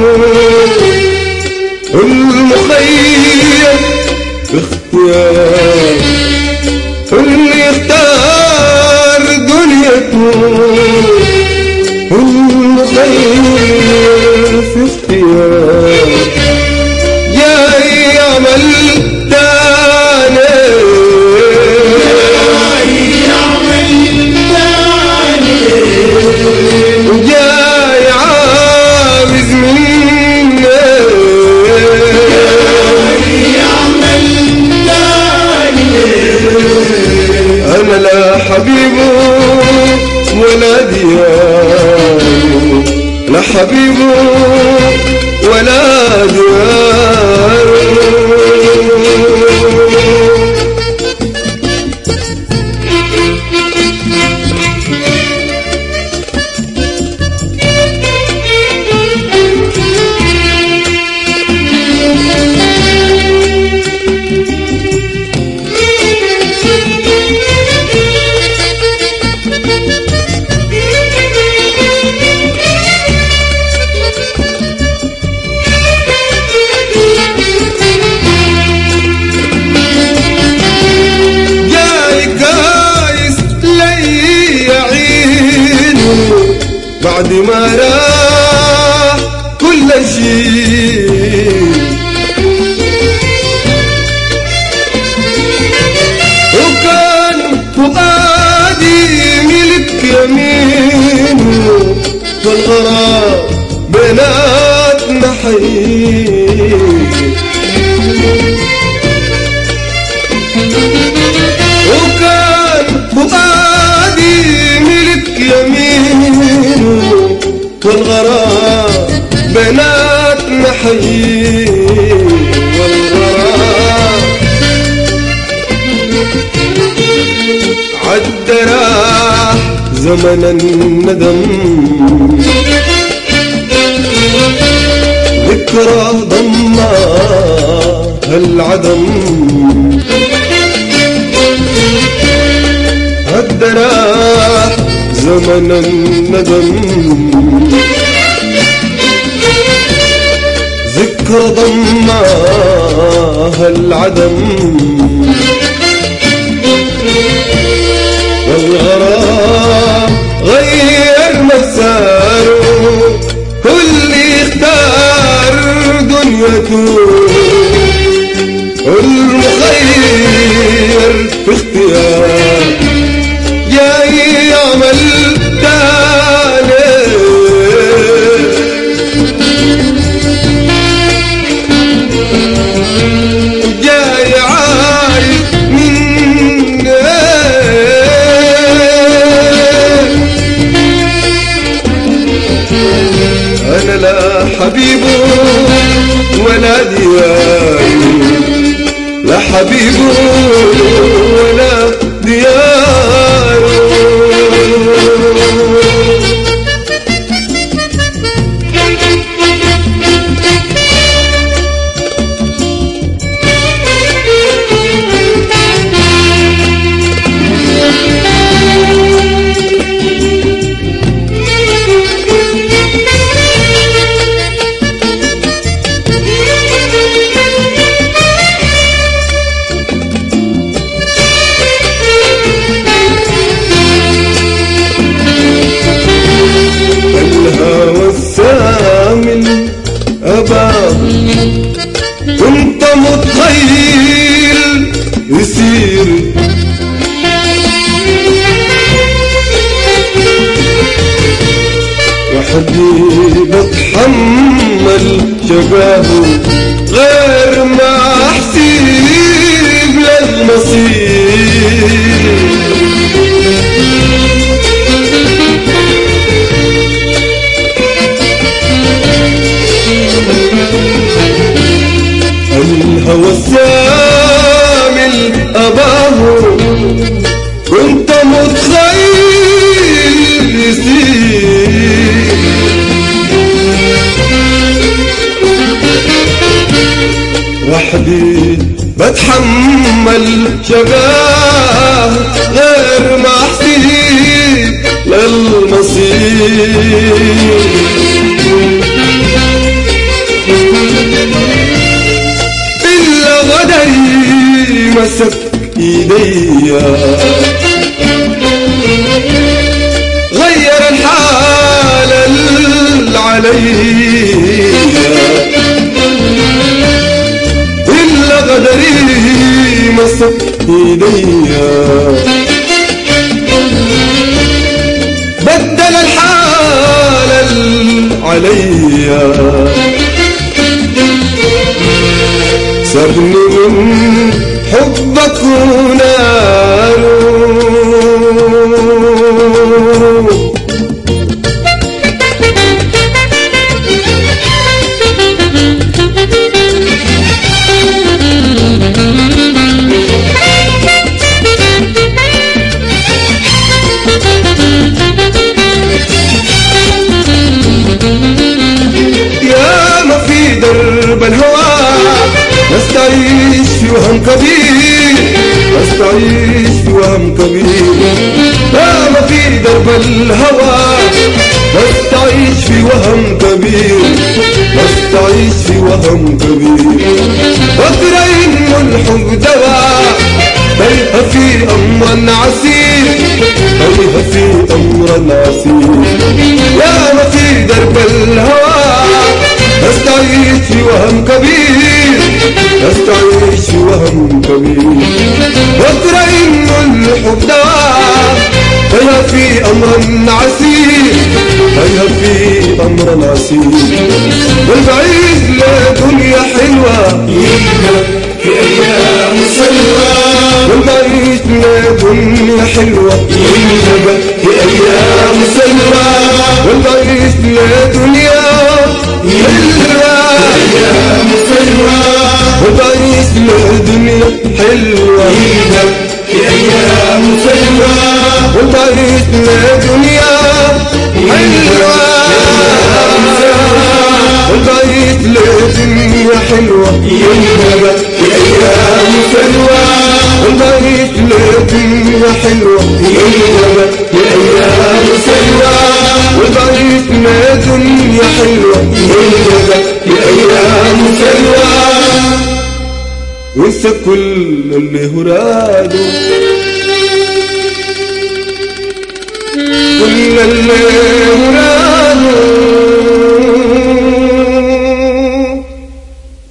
المخير باختيار اللي يختار دنيته المخير في اختيار جاي يعمل تاني وجاي عاوز مني انا لا حبيبه ولا ديار لا حبيبه ولا ديار جاي قايس لي عينه بعد ما راح كل شيء وكان فؤادي ملك يمينه والغرام بيناتنا حيل وكان فؤادي ملك يمينه والغرام بيناتنا حيين والغرام عد راح زمن الندم ذكرى ضمها العدم الدراح زمن الندم ذكر ضماها العدم والغرام غير مساره كل يختار دنيته المخير في اختيار جاي يعمل تاني جاي عايز مني انا لا حبيبه ولا دياري لا حبيبه ولا دياره الهوى السامل أبا كنت متخيل يصير وحدي بتحمل شبابه غير ما احسب للمصير الهوى السامل أباه كنت متخيل يصير وحدي بتحمل شقاه غير ما احسب للمصير وامسك ايديا غير الحال اللي عليا إلا قدري مسك ايديا بدل الحال اللي عليا سرني من حبك وناره يا ما في درب الهوى نستعيش في وهم كبير نستعيش في وهم كبير يا ما في درب الهوى نستعيش في وهم كبير نستعيش في وهم كبير فكر انه الحب دواء تيه في امر عسير تيه في امر عسير يا ما في درب الهوى نستعيش في وهم كبير نستعيش في وهم كبير فكر انه الحب دواء تيه في امر عسير تيه في امر عسير والبعيد لدنيا حلوه في أيام سلوى والبعيد لدنيا حلوه في أيام سلوى والبعيد لدنيا حلوه أيام سلوى والبعيد لدنيا حلوه في أيام سلوى والبعيد لدنيا حلوه والبعيد لدنيا حلوه في أيام سلوى والبعيد لدنيا حلوه في أيام سلوى والبعيد لدنيا حلوه في أيام سلوى وانسى كل اللي هراده كل اللي هراده